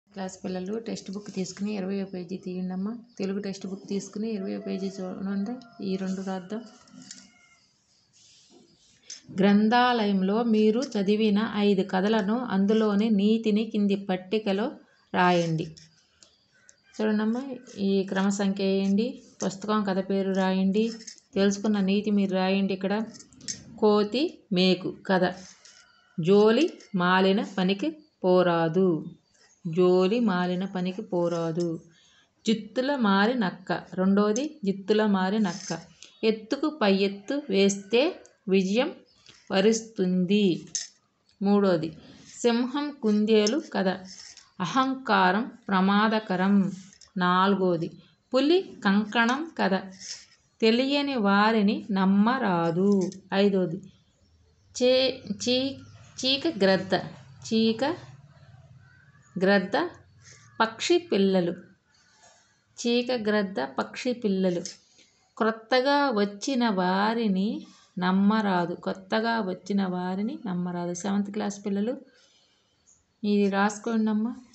class పిల్లలు text book తీసుకుని ఇరవై పేజీ తీయండి అమ్మా తెలుగు టెక్స్ట్ బుక్ తీసుకుని ఇరవై పేజీ చూడండి ఈ రెండు రాద్దాం గ్రంథాలయంలో మీరు చదివిన ఐదు కథలను అందులోని నీతిని కింది పట్టికలో రాయండి చూడండమ్మా ఈ క్రమ సంఖ్య వేయండి పుస్తకం కథ పేరు రాయండి తెలుసుకున్న నీతి మీరు రాయండి ఇక్కడ కోతి మేకు కథ జోలి మాలిన పనికి పోరాదు జోలి మాలిన పనికి పోరాదు జిత్తుల మారి నక్క రెండోది జిత్తుల మారి నక్క ఎత్తుకు పై ఎత్తు వేస్తే విజయం వరిస్తుంది మూడోది సింహం కుందేలు కథ అహంకారం ప్రమాదకరం నాలుగోది పులి కంకణం కథ తెలియని వారిని నమ్మరాదు ఐదోది చే చీ చీక గ్రద్ద చీక గ్రద్ద పక్షి పిల్లలు చీక గ్రద్ద పక్షి పిల్లలు క్రొత్తగా వచ్చిన వారిని నమ్మరాదు కొత్తగా వచ్చిన వారిని నమ్మరాదు సెవెంత్ క్లాస్ పిల్లలు ఇది రాసుకోండి అమ్మా